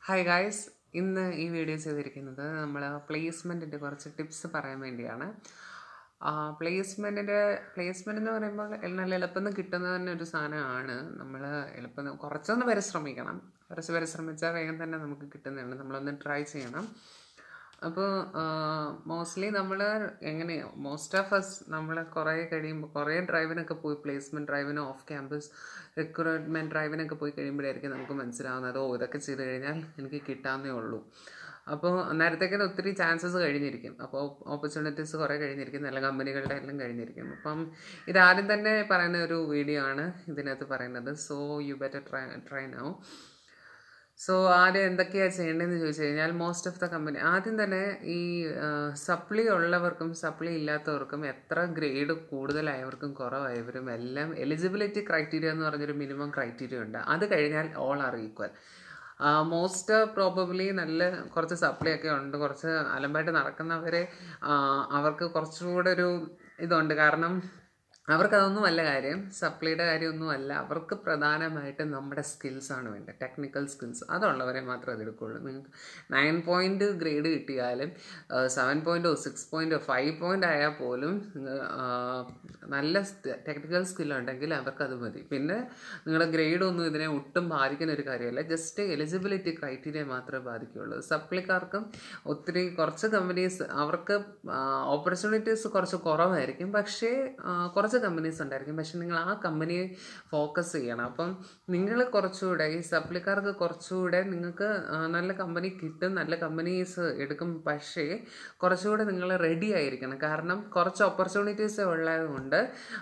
hi guys ഇന്ന് ഈ video ചെയ്തിരിക്കുന്നത് നമ്മൾ പ്ലേസ്മെൻറ്റിൻ്റെ കുറച്ച് ടിപ്സ് പറയാൻ വേണ്ടിയാണ് പ്ലേസ്മെൻറ്റിൻ്റെ പ്ലേസ്മെൻ്റ് എന്ന് പറയുമ്പോൾ നല്ല എളുപ്പം കിട്ടുന്ന തന്നെ ഒരു സാധനമാണ് നമ്മൾ എളുപ്പം കുറച്ചൊന്ന് പരിശ്രമിക്കണം കുറച്ച് പരിശ്രമിച്ചാൽ വേഗം തന്നെ നമുക്ക് കിട്ടുന്നതാണ് നമ്മളൊന്ന് ട്രൈ ചെയ്യണം അപ്പോൾ മോസ്റ്റ്ലി നമ്മൾ എങ്ങനെ മോസ്റ്റ് ഓഫ് അസ് നമ്മൾ കുറേ കഴിയുമ്പോൾ കുറേ ഡ്രൈവിനൊക്കെ പോയി പ്ലേസ്മെൻറ്റ് ഡ്രൈവിന് ഓഫ് ക്യാമ്പസ് റിക്രൂട്ട്മെൻറ്റ് ഡ്രൈവിനൊക്കെ പോയി കഴിയുമ്പോഴായിരിക്കും നമുക്ക് മനസ്സിലാവുന്നത് ഓ ഇതൊക്കെ ചെയ്ത് കഴിഞ്ഞാൽ എനിക്ക് കിട്ടാവുന്നേ ഉള്ളൂ അപ്പോൾ നേരത്തേക്ക് ഒത്തിരി ചാൻസസ് കഴിഞ്ഞിരിക്കും അപ്പോൾ ഓപ്പർച്യൂണിറ്റീസ് കുറേ കഴിഞ്ഞിരിക്കും നല്ല കമ്പനികളുടെ എല്ലാം കഴിഞ്ഞിരിക്കും അപ്പം ഇതാദ്യം തന്നെ പറയുന്ന ഒരു വീഡിയോ ആണ് ഇതിനകത്ത് പറയുന്നത് so you better try try now so ആദ്യം എന്തൊക്കെയാണ് ചെയ്യേണ്ടതെന്ന് ചോദിച്ചു കഴിഞ്ഞാൽ മോസ്റ്റ് ഓഫ് ദ കമ്പനി ആദ്യം തന്നെ ഈ സപ്ലി ഉള്ളവർക്കും സപ്ലി ഇല്ലാത്തവർക്കും എത്ര ഗ്രേഡ് കൂടുതലായവർക്കും കുറവായവരും എല്ലാം എലിജിബിലിറ്റി ക്രൈറ്റീരിയ എന്ന് പറഞ്ഞൊരു മിനിമം ക്രൈറ്റീരിയ ഉണ്ട് അത് കഴിഞ്ഞാൽ all are equal most probably നല്ല കുറച്ച് സപ്ലി ഒക്കെ ഉണ്ട് കുറച്ച് അലമ്പായിട്ട് നടക്കുന്നവരെ അവർക്ക് കുറച്ചുകൂടെ ഒരു ഇതുണ്ട് കാരണം അവർക്കതൊന്നും അല്ല കാര്യം സപ്ലിയുടെ കാര്യമൊന്നുമല്ല അവർക്ക് പ്രധാനമായിട്ടും നമ്മുടെ സ്കിൽസാണ് വേണ്ടത് ടെക്നിക്കൽ സ്കിൽസ് അതുള്ളവരെ മാത്രമേ അതെടുക്കുള്ളൂ നിങ്ങൾക്ക് നയൻ പോയിൻ്റ് ഗ്രേഡ് കിട്ടിയാലും സെവൻ പോയിൻറ്റോ സിക്സ് പോയിൻറ്റോ ഫൈവ് പോയിൻ്റ് ആയാൽ പോലും നല്ല ടെക്നിക്കൽ സ്കില്ലുണ്ടെങ്കിൽ അവർക്കത് മതി പിന്നെ നിങ്ങളുടെ ഗ്രേഡൊന്നും ഇതിനെ ഒട്ടും ബാധിക്കുന്ന ഒരു കാര്യമല്ല ജസ്റ്റ് എലിജിബിലിറ്റി ക്രൈറ്റീരിയ മാത്രമേ ബാധിക്കുകയുള്ളൂ സപ്ലിക്കാർക്കും ഒത്തിരി കുറച്ച് കമ്പനീസ് അവർക്ക് ഓപ്പർച്യൂണിറ്റീസ് കുറച്ച് കുറവായിരിക്കും പക്ഷേ കുറച്ച് കമ്പനീസ് ഉണ്ടായിരിക്കും പക്ഷെ നിങ്ങൾ ആ കമ്പനിയെ ഫോക്കസ് ചെയ്യണം അപ്പം നിങ്ങൾ കുറച്ചുകൂടെ ഈ സപ്ലിക്കാർക്ക് കുറച്ചുകൂടെ നിങ്ങൾക്ക് നല്ല കമ്പനി കിട്ടും നല്ല കമ്പനീസ് എടുക്കും പക്ഷേ കുറച്ചുകൂടെ നിങ്ങൾ റെഡി ആയിരിക്കണം കാരണം കുറച്ച് ഓപ്പർച്യൂണിറ്റീസ് ഉള്ളതുകൊണ്ട്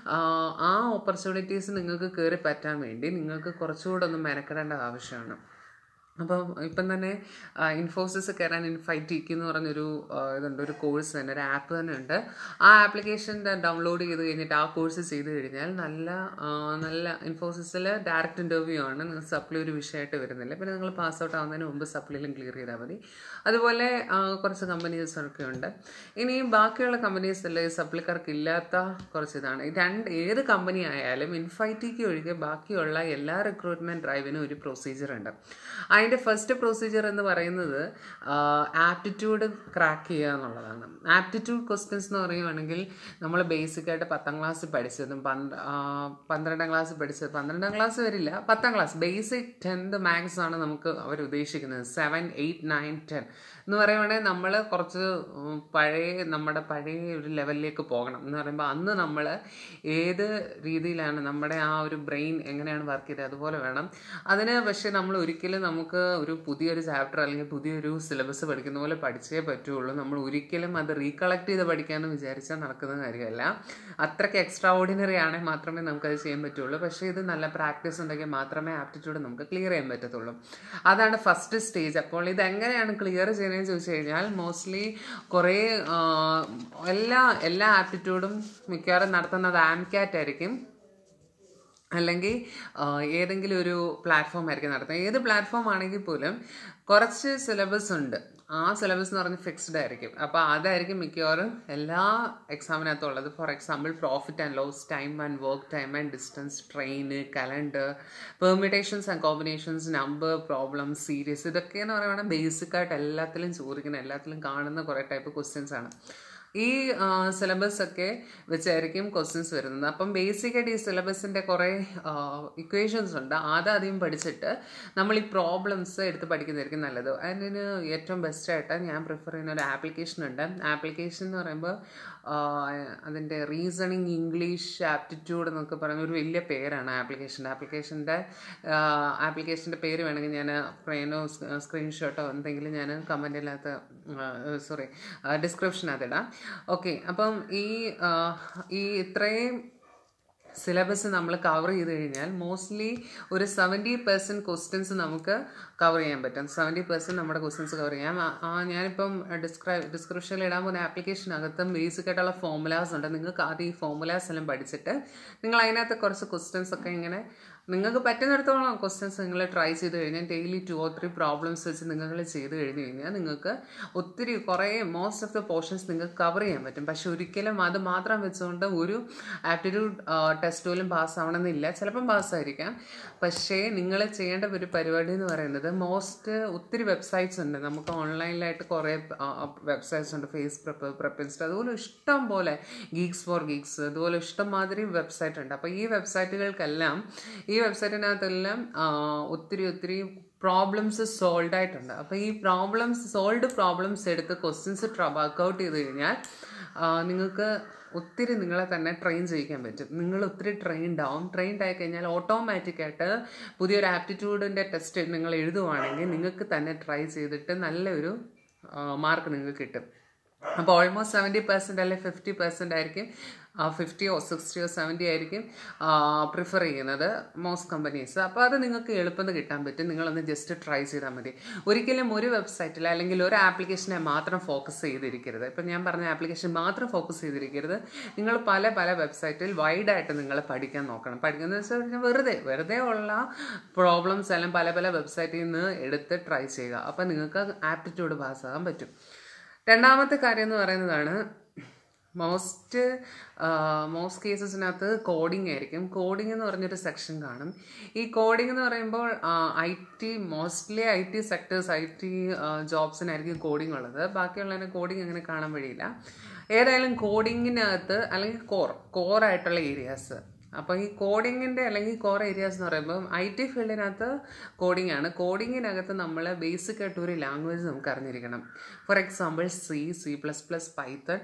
ആ ഓപ്പർച്യൂണിറ്റീസ് നിങ്ങൾക്ക് കയറി പറ്റാൻ വേണ്ടി നിങ്ങൾക്ക് കുറച്ചുകൂടെ ഒന്ന് മെനക്കെടേണ്ട ആവശ്യമാണ് അപ്പം ഇപ്പം തന്നെ ഇൻഫോസിസ് കയറാൻ ഇൻഫൈറ്റിക്ക് എന്ന് പറഞ്ഞൊരു ഇതുണ്ട് ഒരു കോഴ്സ് തന്നെ ഒരു ആപ്പ് തന്നെ ഉണ്ട് ആ ആപ്ലിക്കേഷൻ ഡൗൺലോഡ് ചെയ്ത് കഴിഞ്ഞിട്ട് ആ കോഴ്സ് ചെയ്ത് കഴിഞ്ഞാൽ നല്ല നല്ല ഇൻഫോസിസിൽ ഡയറക്റ്റ് ഇൻ്റർവ്യൂ ആണ് നിങ്ങൾ സപ്ലി ഒരു വിഷയമായിട്ട് വരുന്നില്ല പിന്നെ നിങ്ങൾ പാസ് ഔട്ട് ആവുന്നതിന് മുമ്പ് സപ്ലിയിലും ക്ലിയർ ചെയ്താൽ മതി അതുപോലെ കുറച്ച് കമ്പനീസ് ഒക്കെ ഉണ്ട് ഇനി ബാക്കിയുള്ള കമ്പനീസിൽ സപ്ലിക്കാർക്ക് ഇല്ലാത്ത കുറച്ച് ഇതാണ് രണ്ട് ഏത് കമ്പനി ആയാലും ഇൻഫൈറ്റിക്ക് ഒഴികെ ബാക്കിയുള്ള എല്ലാ റിക്രൂട്ട്മെൻറ്റ് ഡ്രൈവിനും ഒരു പ്രൊസീജിയർ ഉണ്ട് അതിൻ്റെ ഫസ്റ്റ് പ്രൊസീജിയർ എന്ന് പറയുന്നത് ആപ്റ്റിറ്റ്യൂഡ് ക്രാക്ക് ചെയ്യുക എന്നുള്ളതാണ് ആപ്റ്റിറ്റ്യൂഡ് ക്വസ്റ്റ്യൻസ് എന്ന് പറയുവാണെങ്കിൽ നമ്മൾ ബേസിക്കായിട്ട് പത്താം ക്ലാസ് പഠിച്ചതും പന്ത്രണ്ടാം ക്ലാസ് പഠിച്ചത് പന്ത്രണ്ടാം ക്ലാസ് വരില്ല പത്താം ക്ലാസ് ബേസിക് ടെൻത്ത് മാത്സ് ആണ് നമുക്ക് അവർ ഉദ്ദേശിക്കുന്നത് സെവൻ എയ്റ്റ് നയൻ ടെൻ എന്ന് പറയുവാണെങ്കിൽ നമ്മൾ കുറച്ച് പഴയ നമ്മുടെ പഴയ ഒരു ലെവലിലേക്ക് പോകണം എന്ന് പറയുമ്പോൾ അന്ന് നമ്മൾ ഏത് രീതിയിലാണ് നമ്മുടെ ആ ഒരു ബ്രെയിൻ എങ്ങനെയാണ് വർക്ക് ചെയ്തത് അതുപോലെ വേണം അതിന് പക്ഷേ നമ്മൾ ഒരിക്കലും നമുക്ക് ഒരു പുതിയൊരു ചാപ്റ്റർ അല്ലെങ്കിൽ പുതിയൊരു സിലബസ് പഠിക്കുന്ന പോലെ പഠിച്ചേ പറ്റുള്ളൂ നമ്മൾ ഒരിക്കലും അത് റീകളക്ട് ചെയ്ത് പഠിക്കാമെന്ന് വിചാരിച്ചാൽ നടക്കുന്ന കാര്യമല്ല അത്രയ്ക്ക് എക്സ്ട്രാ ഓർഡിനറി ആണെങ്കിൽ മാത്രമേ നമുക്കത് ചെയ്യാൻ പറ്റുള്ളൂ പക്ഷേ ഇത് നല്ല പ്രാക്ടീസ് ഉണ്ടെങ്കിൽ മാത്രമേ ആപ്റ്റിറ്റ്യൂഡ് നമുക്ക് ക്ലിയർ ചെയ്യാൻ പറ്റത്തുള്ളൂ അതാണ് ഫസ്റ്റ് സ്റ്റേജ് അപ്പോൾ ഇത് എങ്ങനെയാണ് ക്ലിയർ ചെയ്യുന്നതെന്ന് ചോദിച്ചു കഴിഞ്ഞാൽ മോസ്റ്റ്ലി കുറേ എല്ലാ എല്ലാ ആപ്റ്റിറ്റ്യൂഡും മിക്കവാറും നടത്തുന്നത് ആംകാറ്റ് ആയിരിക്കും അല്ലെങ്കിൽ ഏതെങ്കിലും ഒരു പ്ലാറ്റ്ഫോം ആയിരിക്കും നടത്തുന്നത് ഏത് പ്ലാറ്റ്ഫോം ആണെങ്കിൽ പോലും കുറച്ച് സിലബസ് ഉണ്ട് ആ സിലബസ് എന്ന് പറഞ്ഞാൽ ഫിക്സ്ഡ് ആയിരിക്കും അപ്പോൾ അതായിരിക്കും മിക്കവാറും എല്ലാ എക്സാമിനകത്തും ഉള്ളത് for example profit and loss time and work time and distance train calendar permutations and combinations number problem series ഇതൊക്കെ എന്ന് പറയുന്നത് ബേസിക്കായിട്ട് എല്ലാത്തിലും ചോദിക്കുന്ന എല്ലാത്തിലും കാണുന്ന കുറേ ടൈപ്പ് ക്വസ്റ്റ്യൻസ് ആണ് ഈ സിലബസ് ഒക്കെ വെച്ചായിരിക്കും ക്വസ്റ്റ്യൻസ് വരുന്നത് അപ്പം ബേസിക്കായിട്ട് ഈ സിലബസിൻ്റെ കുറേ ഇക്വേഷൻസ് ഉണ്ട് അതാദ്യം പഠിച്ചിട്ട് നമ്മൾ ഈ പ്രോബ്ലംസ് എടുത്ത് പഠിക്കുന്നതായിരിക്കും നല്ലത് അതിന് ഏറ്റവും ബെസ്റ്റായിട്ട് ഞാൻ പ്രിഫർ ചെയ്യുന്ന ഒരു ആപ്ലിക്കേഷൻ ഉണ്ട് ആപ്ലിക്കേഷൻ എന്ന് പറയുമ്പോൾ അതിൻ്റെ റീസണിങ് ഇംഗ്ലീഷ് ആപ്റ്റിറ്റ്യൂഡ് എന്നൊക്കെ പറയുന്ന ഒരു വലിയ പേരാണ് ആപ്ലിക്കേഷൻ്റെ ആപ്ലിക്കേഷൻ്റെ ആപ്ലിക്കേഷൻ്റെ പേര് വേണമെങ്കിൽ ഞാൻ പ്രെയിനോ സ്ക്രീൻഷോട്ടോ എന്തെങ്കിലും ഞാൻ കമൻറ്റിനകത്ത് സോറി ഡിസ്ക്രിപ്ഷനകത്ത് ഇടാം ഓക്കെ അപ്പം ഈ ഈ ഇത്രയും സിലബസ് നമ്മൾ കവർ ചെയ്ത് കഴിഞ്ഞാൽ മോസ്റ്റ്ലി ഒരു സെവൻറ്റി പെർസെൻറ്റ് ക്വസ്റ്റ്യൻസ് നമുക്ക് കവർ ചെയ്യാൻ പറ്റും സെവൻറ്റി പെർസെൻറ്റ് നമ്മുടെ ക്വസ്റ്റ്യൻസ് കവർ ചെയ്യാം ഞാനിപ്പം ഡിസ്ക്രൈബ് ഡിസ്ക്രിപ്ഷനിൽ ഇടാൻ പോകുന്ന ആപ്ലിക്കേഷനകത്തും ബേസിക് ആയിട്ടുള്ള ഫോമുലാസ് ഉണ്ട് നിങ്ങൾക്ക് ആദ്യം ഈ ഫോമുലാസ് എല്ലാം പഠിച്ചിട്ട് നിങ്ങൾ അതിനകത്ത് കുറച്ച് ക്വസ്റ്റ്യൻസ് ഒക്കെ ഇങ്ങനെ നിങ്ങൾക്ക് പറ്റുന്നിടത്തോളം ക്വസ്റ്റ്യൻസ് നിങ്ങൾ ട്രൈ ചെയ്ത് കഴിഞ്ഞാൽ daily two or three problems വെച്ച് നിങ്ങൾ ചെയ്ത് കഴിഞ്ഞ് കഴിഞ്ഞാൽ നിങ്ങൾക്ക് ഒത്തിരി കുറേ മോസ്റ്റ് ഓഫ് ദ പോർഷൻസ് നിങ്ങൾക്ക് കവർ ചെയ്യാൻ പറ്റും പക്ഷെ ഒരിക്കലും അത് മാത്രം വെച്ചുകൊണ്ട് ഒരു ആപ്റ്റിറ്റ്യൂഡ് ടെസ്റ്റ് പോലും പാസ്സാവണമെന്നില്ല ചിലപ്പം പാസ്സായിരിക്കാം പക്ഷേ നിങ്ങൾ ചെയ്യേണ്ട ഒരു പരിപാടി എന്ന് പറയുന്നത് മോസ്റ്റ് ഒത്തിരി വെബ്സൈറ്റ്സ് ഉണ്ട് നമുക്ക് ഓൺലൈനിലായിട്ട് കുറേ വെബ്സൈറ്റ്സ് ഉണ്ട് ഫേസ് പ്രെപ്പ് പ്രെപ്പിൻസ്റ്റ് അതുപോലെ ഇഷ്ടം പോലെ ഗീക്സ് ഫോർ ഗീക്സ് അതുപോലെ ഇഷ്ടംമാതിരി വെബ്സൈറ്റ് ഉണ്ട് അപ്പോൾ ഈ വെബ്സൈറ്റുകൾക്കെല്ലാം ഈ വെബ്സൈറ്റിനകത്തെല്ലാം ആ, ഒത്തിരി ഒത്തിരി പ്രോബ്ലംസ് സോൾവ് ആയിട്ടുണ്ട് അപ്പോൾ ഈ പ്രോബ്ലംസ് സോൾവ് പ്രോബ്ലംസ് എടുത്ത് ക്വസ്റ്റ്യൻസ് വർക്കൗട്ട് ചെയ്ത് കഴിഞ്ഞാൽ ആ, നിങ്ങൾക്ക് ഒത്തിരി നിങ്ങളെ തന്നെ ട്രെയിൻ ചെയ്യിക്കാൻ പറ്റും നിങ്ങൾ ഒത്തിരി ട്രെയിൻഡ് ആവും ട്രെയിൻഡ് ആയി കഴിഞ്ഞാൽ ഓട്ടോമാറ്റിക്കായിട്ട് പുതിയൊരു ആപ്റ്റിറ്റ്യൂഡിൻ്റെ ടെസ്റ്റ് നിങ്ങൾ എഴുതുവാണെങ്കിൽ നിങ്ങൾക്ക് തന്നെ ട്രൈ ചെയ്തിട്ട് നല്ലൊരു മാർക്ക് നിങ്ങൾക്ക് കിട്ടും അപ്പോൾ ഓൾമോസ്റ്റ് സെവൻറ്റി പെർസെൻറ്റ് അല്ലെങ്കിൽ ഫിഫ്റ്റി പെർസെൻറ്റ് ആയിരിക്കും ഫിഫ്റ്റിയോ സിക്സ്റ്റിയോ സെവൻറ്റി ആയിരിക്കും പ്രിഫർ ചെയ്യുന്നത് മോസ്റ്റ് കമ്പനീസ് അപ്പോൾ അത് നിങ്ങൾക്ക് എളുപ്പം കിട്ടാൻ പറ്റും നിങ്ങളൊന്ന് ജസ്റ്റ് ട്രൈ ചെയ്താൽ മതി ഒരിക്കലും ഒരു വെബ്സൈറ്റിൽ അല്ലെങ്കിൽ ഒരു ആപ്ലിക്കേഷനെ മാത്രം ഫോക്കസ് ചെയ്തിരിക്കരുത് ഇപ്പം ഞാൻ പറഞ്ഞ ആപ്ലിക്കേഷൻ മാത്രം ഫോക്കസ് ചെയ്തിരിക്കരുത് നിങ്ങൾ പല പല വെബ്സൈറ്റിൽ വൈഡായിട്ട് നിങ്ങൾ പഠിക്കാൻ നോക്കണം പഠിക്കുന്നത് വെച്ചാൽ കഴിഞ്ഞാൽ വെറുതെ വെറുതെ ഉള്ള പ്രോബ്ലംസ് എല്ലാം പല പല വെബ്സൈറ്റിൽ നിന്ന് എടുത്ത് ട്രൈ ചെയ്യുക അപ്പോൾ നിങ്ങൾക്ക് ആപ്റ്റിറ്റ്യൂഡ് പാസ്സാകാൻ പറ്റും രണ്ടാമത്തെ കാര്യം എന്ന് പറയുന്നതാണ് മോസ്റ്റ് മോസ്റ്റ് കേസസിനകത്ത് കോഡിംഗ് ആയിരിക്കും കോഡിംഗ് എന്ന് പറഞ്ഞൊരു സെക്ഷൻ കാണും ഈ കോഡിംഗ് എന്ന് പറയുമ്പോൾ I T mostly I T sectors I T ജോബ്സിനായിരിക്കും കോഡിംഗ് ഉള്ളത് ബാക്കിയുള്ളതിന് കോഡിംഗ് അങ്ങനെ കാണാൻ വഴിയില്ല ഏതായാലും കോഡിങ്ങിനകത്ത് അല്ലെങ്കിൽ കോർ കോറായിട്ടുള്ള ഏരിയാസ് അപ്പോൾ ഈ കോഡിങ്ങിൻ്റെ അല്ലെങ്കിൽ കോർ ഏരിയാസ് എന്ന് പറയുമ്പോൾ ഐ ടി ഫീൽഡിനകത്ത് കോഡിംഗ് ആണ് കോഡിങ്ങിനകത്ത് നമ്മൾ ബേസിക് ആയിട്ട് ഒരു ലാംഗ്വേജ് നമുക്ക് അറിഞ്ഞിരിക്കണം for example C C plus plus python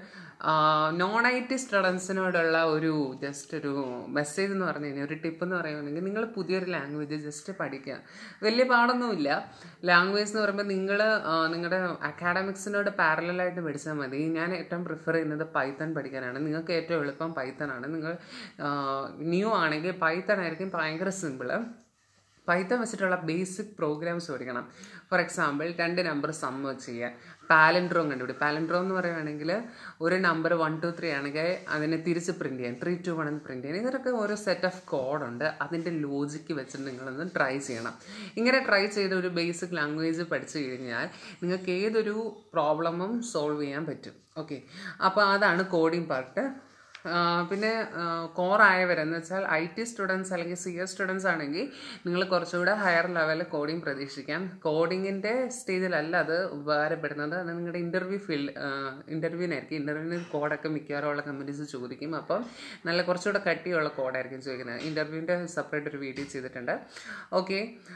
non I T സ്റ്റുഡൻസിനോടുള്ള ഒരു ജസ്റ്റ് ഒരു മെസ്സേജ് എന്ന് പറഞ്ഞു കഴിഞ്ഞാൽ ഒരു ടിപ്പ് എന്ന് പറയുകയാണെങ്കിൽ നിങ്ങൾ പുതിയൊരു ലാംഗ്വേജ് ജസ്റ്റ് പഠിക്കുക വലിയ പാടൊന്നുമില്ല ലാംഗ്വേജ് എന്ന് പറയുമ്പോൾ നിങ്ങൾ നിങ്ങളുടെ അക്കാഡമിക്സിനോട് പാരലായിട്ട് പഠിച്ചാൽ മതി ഞാൻ ഏറ്റവും പ്രിഫർ ചെയ്യുന്നത് പൈത്തൺ പഠിക്കാനാണ് നിങ്ങൾക്ക് ഏറ്റവും എളുപ്പം പൈത്തൺ ആണ് നിങ്ങൾ ന്യൂ ആണെങ്കിൽ പൈത്തൺ ആയിരിക്കും ഭയങ്കര സിമ്പിള് പൈത്തൺ വെച്ചിട്ടുള്ള ബേസിക് പ്രോഗ്രാംസ് പഠിക്കണം ഫോർ എക്സാമ്പിൾ രണ്ട് നമ്പർ സമ്മ് ചെയ്യുക പാലൻഡ്രോം കണ്ടുപിടി പാലൻഡ്രോം എന്ന് പറയുകയാണെങ്കിൽ ഒരു നമ്പർ വൺ ടു ത്രീ ആണെങ്കിൽ അതിനെ തിരിച്ച് പ്രിൻറ്റ് ചെയ്യാൻ ത്രീ ടു വൺ എന്ന് പ്രിൻറ്റ് ചെയ്യാൻ ഇതിനൊക്കെ ഓരോ സെറ്റ് ഓഫ് കോഡുണ്ട് അതിൻ്റെ ലോജിക്ക് വെച്ചിട്ട് നിങ്ങളൊന്ന് ട്രൈ ചെയ്യണം ഇങ്ങനെ ട്രൈ ചെയ്ത ഒരു ബേസിക് ലാംഗ്വേജ് പഠിച്ചു കഴിഞ്ഞാൽ നിങ്ങൾക്ക് ഏതൊരു പ്രോബ്ലമും സോൾവ് ചെയ്യാൻ പറ്റും ഓക്കെ അപ്പോൾ അതാണ് കോഡിംഗ് പാർട്ട് പിന്നെ കോറായവരെന്ന് വെച്ചാൽ ഐ ടി സ്റ്റുഡൻസ് അല്ലെങ്കിൽ സി എസ് സ്റ്റുഡൻസ് ആണെങ്കിൽ നിങ്ങൾ കുറച്ചുകൂടെ ഹയർ ലെവലിൽ കോഡിംഗ് പ്രതീക്ഷിക്കാം കോഡിങ്ങിൻ്റെ സ്റ്റേജിലല്ല അത് ഉപകാരപ്പെടുന്നത് അത് നിങ്ങളുടെ ഇൻ്റർവ്യൂ ഫീൽഡ് ഇൻ്റർവ്യൂവിനായിരിക്കും ഇൻ്റർവ്യൂവിന് കോഡൊക്കെ മിക്കവാറും ഉള്ള കമ്പനീസ് ചോദിക്കും അപ്പം നല്ല കുറച്ചുകൂടെ കട്ടിയുള്ള കോഡായിരിക്കും ചോദിക്കുന്നത് ഇൻ്റർവ്യൂവിൻ്റെ സെപ്പറേറ്റ് ഒരു വീഡിയോ ചെയ്തിട്ടുണ്ട് ഓക്കെ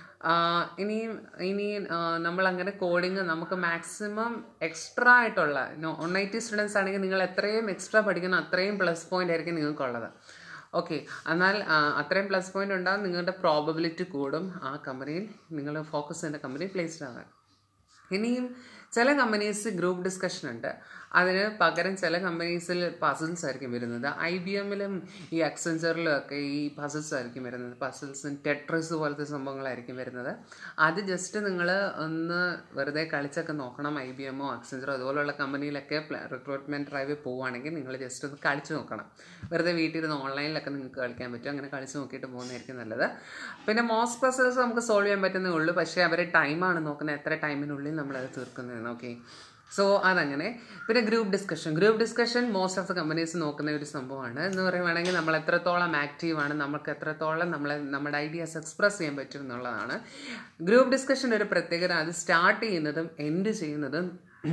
ഇനി ഇനി നമ്മൾ അങ്ങനെ കോഡിങ് നമുക്ക് മാക്സിമം എക്സ്ട്രാ ആയിട്ടുള്ള നോൺ ഐ ടി സ്റ്റുഡൻസ് ആണെങ്കിൽ നിങ്ങൾ എത്രയും എക്സ്ട്രാ പഠിക്കണം അത്രയും പ്ലസ് പോയിന്റ് ആയിരിക്കും നിങ്ങൾക്കുള്ളത് ഓക്കെ എന്നാൽ അത്രയും പ്ലസ് പോയിന്റ് ഉണ്ടാകും നിങ്ങളുടെ പ്രോബബിലിറ്റി കൂടും ആ കമ്പനിയിൽ നിങ്ങൾ ഫോക്കസ് ചെയ്യുന്ന കമ്പനി പ്ലേസ്ഡ് ആകാൻ ഇനിയും ചില കമ്പനീസ് ഗ്രൂപ്പ് ഡിസ്കഷൻ ഉണ്ട് അതിന് പകരം ചില കമ്പനീസിൽ പസിൽസ് ആയിരിക്കും വരുന്നത് ഐ ബി എമ്മിലും ഈ അക്സെഞ്ചറിലും ഒക്കെ ഈ പസിൽസ് ആയിരിക്കും വരുന്നത് പസിൽസും ടെട്രസ് പോലത്തെ സംഭവങ്ങളായിരിക്കും വരുന്നത് അത് ജസ്റ്റ് നിങ്ങൾ ഒന്ന് വെറുതെ കളിച്ചൊക്കെ നോക്കണം ഐ ബി എമ്മോ അക്സെഞ്ചറോ അതുപോലുള്ള കമ്പനിയിലൊക്കെ റിക്രൂട്ട്മെൻറ്റ് ഡ്രൈവ് പോവുകയാണെങ്കിൽ നിങ്ങൾ ജസ്റ്റ് ഒന്ന് കളിച്ച് നോക്കണം വെറുതെ വീട്ടിൽ ഇരുന്ന് ഓൺലൈനിലൊക്കെ നിങ്ങൾക്ക് കളിക്കാൻ പറ്റും അങ്ങനെ കളിച്ച് നോക്കിയിട്ട് പോകുന്നതായിരിക്കും നല്ലത് പിന്നെ മോസ്റ്റ് പസിൽസ് നമുക്ക് സോൾവ് ചെയ്യാൻ പറ്റുന്നേ ഉള്ളൂ പക്ഷേ അവർ ടൈമാണ് നോക്കുന്നത് എത്ര ടൈമിനുള്ളിൽ നമ്മളത് തീർക്കുന്നതെന്ന് ഓക്കെ സോ അതങ്ങനെ പിന്നെ group discussion group discussion most of the companies നോക്കുന്ന ഒരു സംഭവമാണ് എന്ന് പറയുവാണെങ്കിൽ നമ്മൾ എത്രത്തോളം ആക്റ്റീവാണ് നമുക്ക് എത്രത്തോളം നമ്മളെ നമ്മുടെ ഐഡിയാസ് എക്സ്പ്രസ് ചെയ്യാൻ പറ്റും എന്നുള്ളതാണ് ഗ്രൂപ്പ് ഡിസ്കഷൻ ഒരു പ്രത്യേകത അത് സ്റ്റാർട്ട് ചെയ്യുന്നതും എൻഡ് ചെയ്യുന്നതും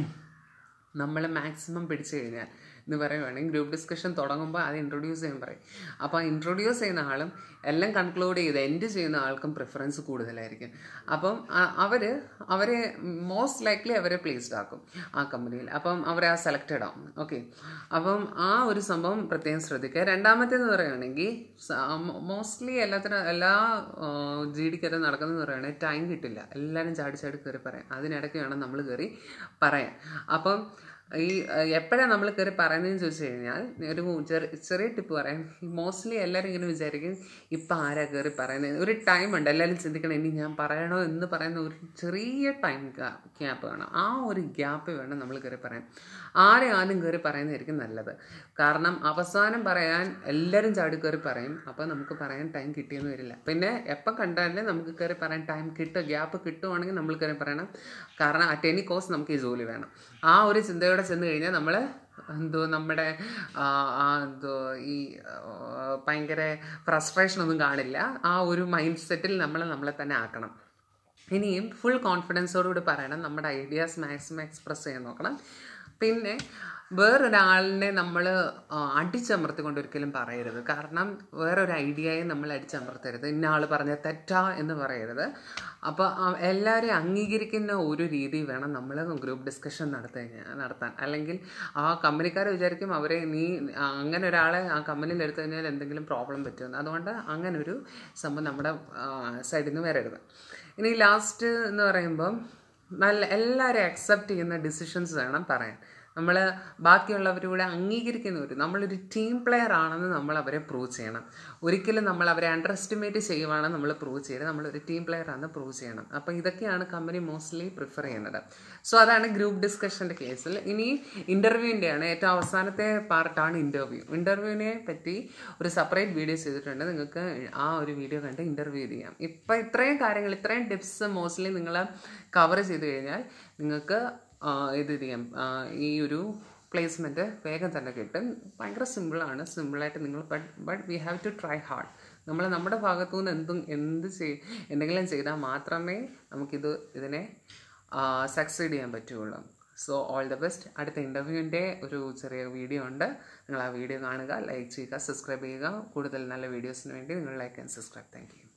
നമ്മൾ മാക്സിമം പിടിച്ചു കഴിഞ്ഞാൽ എന്ന് പറയുവാണെങ്കിൽ ഗ്രൂപ്പ് ഡിസ്കഷൻ തുടങ്ങുമ്പോൾ അത് ഇൻട്രൊഡ്യൂസ് ചെയ്യാൻ പറയും അപ്പോൾ ആ ഇൻട്രൊഡ്യൂസ് ചെയ്യുന്ന ആളും എല്ലാം കൺക്ലൂഡ് ചെയ്ത് എൻഡ് ചെയ്യുന്ന ആൾക്കും പ്രിഫറൻസ് കൂടുതലായിരിക്കും അപ്പം അവർ അവരെ മോസ്റ്റ് ലൈക്ലി അവരെ പ്ലേസ്ഡ് ആക്കും ആ കമ്പനിയിൽ അപ്പം അവരെ ആ സെലക്റ്റഡ് ആവും ഓക്കെ അപ്പം ആ ഒരു സംഭവം പ്രത്യേകം ശ്രദ്ധിക്കുക രണ്ടാമത്തേന്ന് പറയുകയാണെങ്കിൽ മോസ്റ്റ്ലി എല്ലാത്തിനും എല്ലാ ജി ഡിക്കകത്ത് നടക്കുന്നതെന്ന് പറയുകയാണെങ്കിൽ ടൈം കിട്ടില്ല എല്ലാവരും ചാടി ചാടി കയറി പറയാം അതിനിടയ്ക്ക് വേണം നമ്മൾ കയറി പറയാൻ അപ്പം ഈ എപ്പോഴാണ് നമ്മൾ കയറി പറയുന്നതെന്ന് ചോദിച്ചു കഴിഞ്ഞാൽ ഒരു ചെറിയ ചെറിയ ടിപ്പ് പറയാം മോസ്റ്റ്ലി എല്ലാവരും ഇങ്ങനെ വിചാരിക്കും ഇപ്പം ആരാ കയറി പറയുന്നത് ഒരു ടൈം ഉണ്ട് എല്ലാവരും ചിന്തിക്കണം ഇനി ഞാൻ പറയണോ എന്ന് പറയുന്ന ഒരു ചെറിയ ടൈം ഗ്യാപ്പ് വേണം ആ ഒരു ഗ്യാപ്പ് വേണം നമ്മൾ കയറി പറയാൻ ആരെ ആദ്യം കയറി പറയുന്നതായിരിക്കും നല്ലത് കാരണം അവസാനം പറയാൻ എല്ലാവരും ചാടി കയറി പറയും അപ്പോൾ നമുക്ക് പറയാൻ ടൈം കിട്ടിയെന്ന് വരില്ല പിന്നെ എപ്പോൾ കണ്ടാലും നമുക്ക് കയറി പറയാൻ ടൈം കിട്ടുക ഗ്യാപ്പ് കിട്ടുവാണെങ്കിൽ നമ്മൾ കയറി പറയണം കാരണം അറ്റ് എനി കോസ്റ്റ് നമുക്ക് ഈ ജോലി വേണം ആ ഒരു ചിന്തയോടെ ചെന്ന് കഴിഞ്ഞാൽ നമ്മൾ എന്തോ നമ്മുടെ ആ, ആ, എന്തോ ഈ ആ, ഭയങ്കര ഫ്രസ്ട്രേഷൻ ഒന്നും കാണില്ല ആ ഒരു മൈൻഡ് സെറ്റിൽ നമ്മൾ നമ്മളെ തന്നെ ആക്കണം ഇനിയും ഫുൾ കോൺഫിഡൻസോടുകൂടി പറയണം നമ്മുടെ ഐഡിയാസ് മാക്സിമം എക്സ്പ്രസ് ചെയ്യാൻ നോക്കണം പിന്നെ വേറൊരാളിനെ നമ്മൾ അടിച്ചമർത്തിക്കൊണ്ട് ഒരിക്കലും പറയരുത് കാരണം വേറൊരു ഐഡിയയെ നമ്മൾ അടിച്ചമർത്തരുത് ഇന്ന ആൾ പറഞ്ഞ തെറ്റാ എന്ന് പറയരുത് അപ്പോൾ എല്ലാവരെയും അംഗീകരിക്കുന്ന ഒരു രീതി വേണം നമ്മൾ ഗ്രൂപ്പ് ഡിസ്കഷൻ നടത്തി നടത്താൻ അല്ലെങ്കിൽ ആ കമ്പനിക്കാർ വിചാരിക്കും അവരെ നീ ആ, അങ്ങനെ ഒരാളെ ആ കമ്പനിയിൽ എടുത്തു കഴിഞ്ഞാൽ എന്തെങ്കിലും പ്രോബ്ലം പറ്റുമെന്ന് അതുകൊണ്ട് അങ്ങനെ ഒരു സംഭവം നമ്മുടെ സൈഡിൽ നിന്ന് വരരുത് ഇനി ലാസ്റ്റ് എന്ന് പറയുമ്പം നല്ല എല്ലാവരും അക്സെപ്റ്റ് ചെയ്യുന്ന ഡിസിഷൻസ് വേണം പറയാൻ നമ്മൾ ബാക്കിയുള്ളവരൂടെ അംഗീകരിക്കുന്നവർ നമ്മളൊരു ടീം പ്ലെയർ ആണെന്ന് നമ്മൾ അവരെ പ്രൂവ് ചെയ്യണം ഒരിക്കലും നമ്മൾ അവരെ അണ്ടർ എസ്റ്റിമേറ്റ് ചെയ്യുവാണ് നമ്മൾ പ്രൂവ് ചെയ്യരുത് നമ്മളൊരു ടീം പ്ലെയർ ആണെന്ന് പ്രൂവ് ചെയ്യണം അപ്പോൾ ഇതൊക്കെയാണ് കമ്പനി മോസ്റ്റ്ലി പ്രിഫർ ചെയ്യുന്നത് സോ അതാണ് ഗ്രൂപ്പ് ഡിസ്കഷൻ്റെ കേസിൽ ഇനി ഇൻ്റർവ്യൂവിൻ്റെയാണ് ഏറ്റവും അവസാനത്തെ പാർട്ടാണ് ഇൻ്റർവ്യൂ ഇൻ്റർവ്യൂവിനെ പറ്റി ഒരു സെപ്പറേറ്റ് വീഡിയോ ചെയ്തിട്ടുണ്ട് നിങ്ങൾക്ക് ആ ഒരു വീഡിയോ കണ്ട് ഇൻ്റർവ്യൂ ചെയ്യാം ഇപ്പം ഇത്രയും കാര്യങ്ങൾ ഇത്രയും ടിപ്സ് മോസ്റ്റ്ലി നിങ്ങൾ കവർ ചെയ്ത് കഴിഞ്ഞാൽ നിങ്ങൾക്ക് ആ, ഇത് ചെയ്യാം ആ, ഈ ഒരു പ്ലേസ്മെൻറ്റ് വേഗം തന്നെ കിട്ടും ഭയങ്കര സിമ്പിളാണ് സിമ്പിളായിട്ട് നിങ്ങൾ but but we have to try hard നമ്മൾ നമ്മുടെ ഭാഗത്തു നിന്ന് എന്തും എന്ത് ചെയ് എന്തെങ്കിലും ചെയ്താൽ മാത്രമേ നമുക്കിത് ഇതിനെ സക്സീഡ് ചെയ്യാൻ പറ്റുള്ളൂ സോ ഓൾ ദ ബെസ്റ്റ് അടുത്ത ഇൻ്റർവ്യൂവിൻ്റെ ഒരു ചെറിയ വീഡിയോ ഉണ്ട് നിങ്ങൾ ആ വീഡിയോ കാണുക ലൈക്ക് ചെയ്യുക സബ്സ്ക്രൈബ് ചെയ്യുക കൂടുതൽ നല്ല വീഡിയോസിന് വേണ്ടി നിങ്ങൾ like and subscribe thank U